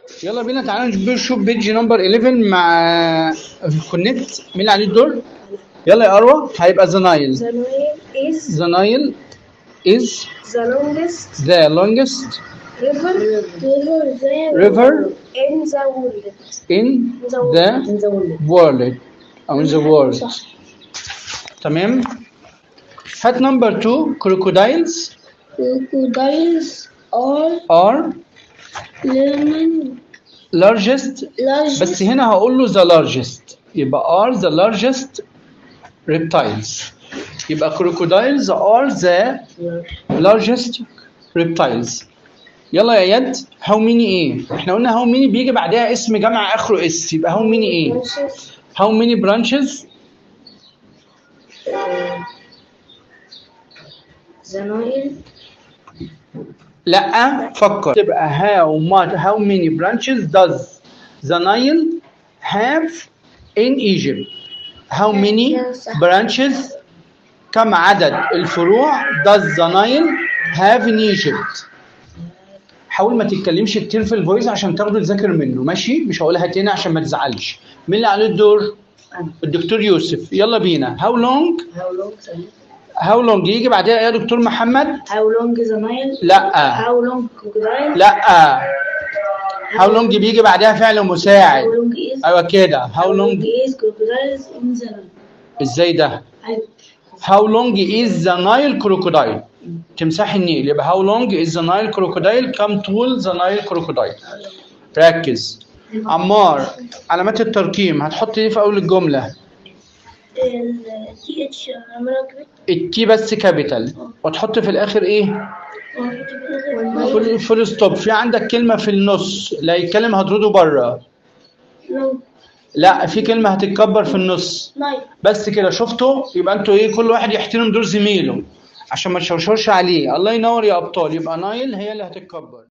يلا بينا تعالى نشوف بيج نمبر 11 مع كونكت مين اللي عليه الدور يلا يا اروى هيبقى ذا نايل The Nile is ذا نايل از the longest ذا longest river river in the world. in the In the world. world او in the world تمام هات نمبر 2 crocodiles Crocodiles are are lemon largest large بس هنا هقول له the largest يبقى are the largest reptiles يبقى crocodiles are the largest reptiles يلا يا يد how many ايه احنا قلنا how many بيجي بعدها اسم جمع اخره اس يبقى how many ايه branches. how many branches The Nile لا فكر تبقى how much how many branches does the Nile have in Egypt how many branches كم عدد الفروع does the Nile have in Egypt حاول ما تتكلمش كتير في الفويس عشان تاخده تذاكر منه ماشي مش هقولها تاني عشان ما تزعلش مين اللي عليه الدور الدكتور يوسف يلا بينا how long How long the how long يجي بعدها إيه يا دكتور محمد How long is the Nile? لا How long crocodile? لا how long بيجي بعدها فعل مساعد How long is ايوه كده how How long long is crocodiles in the Nile? ازاي ده I- how long is the Nile crocodile تمساح النيل يبقى how long is the Nile crocodile كم طول the Nile crocodile ركز عمار علامات الترقيم هتحط ايه في اول الجمله ال TH عمالة كبير التي بس كابيتال وتحط في الاخر ايه فول فول ستوب في عندك كلمه في النص لا يتكلم هترده بره long لا في كلمه هتتكبر في النص night بس كده شفتوا يبقى انتوا ايه كل واحد يحترم دور زميله عشان ما تشوشرش عليه الله ينور يا ابطال يبقى نايل هي اللي هتتكبر